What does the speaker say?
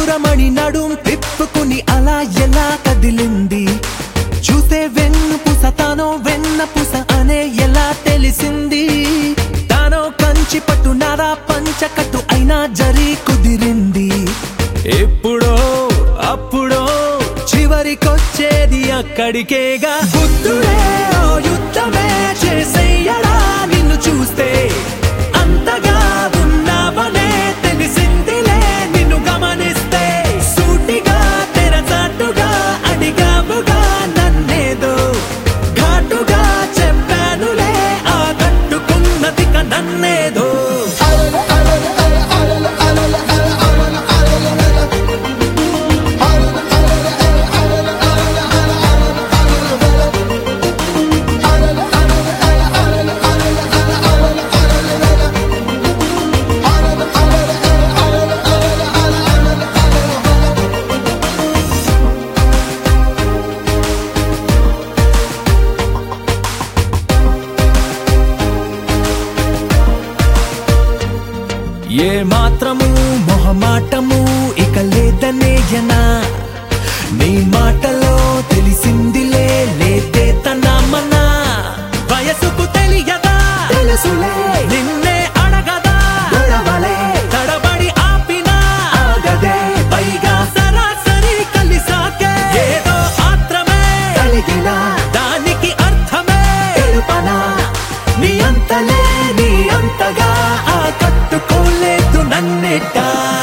దూరమణి నడుం తిప్పుకుని అలా ఎలా కదిలింది చూసే వెన్ను పుస తానో వెన్న పుస అనే ఎలా తెలిసింది తానో కంచి పట్టు నారా పంచకట్టు అయినా జరి కుదిరింది ఎప్పుడో అప్పుడో చివరికొచ్చేది అక్కడికేగా బుద్ధుడే ఓ యుద్ధమే చేసేయడా నిన్ను చూస్తే అంతగా ఉన్నావనే తెలిసిందిలే నిన్ను గమనిస్తే సూటిగా తెరచాటుగా అడిగావుగా నన్నేదో ఘాటుగా చెప్పానులే ఆ కట్టుకున్నదిక నన్నేదో ఏ మాత్రము మొహమాటము ఇక లేదనేయనా నీ మాటలో తెలిసిందిలే లేదే తన మన వయసుకు తెలియదా తెలుసులే నిన్నే అడగదా గొడవలే తడబడి ఆపినా ఆగదే పైగా సరాసరి కలిసాకే ఏదో ఆత్రమే కలిగిన దానికి అర్థమే తెలుపనా నీ అంతలే నీ అంతగా ఆ కట్టుకోలేదు నన్నెట్టా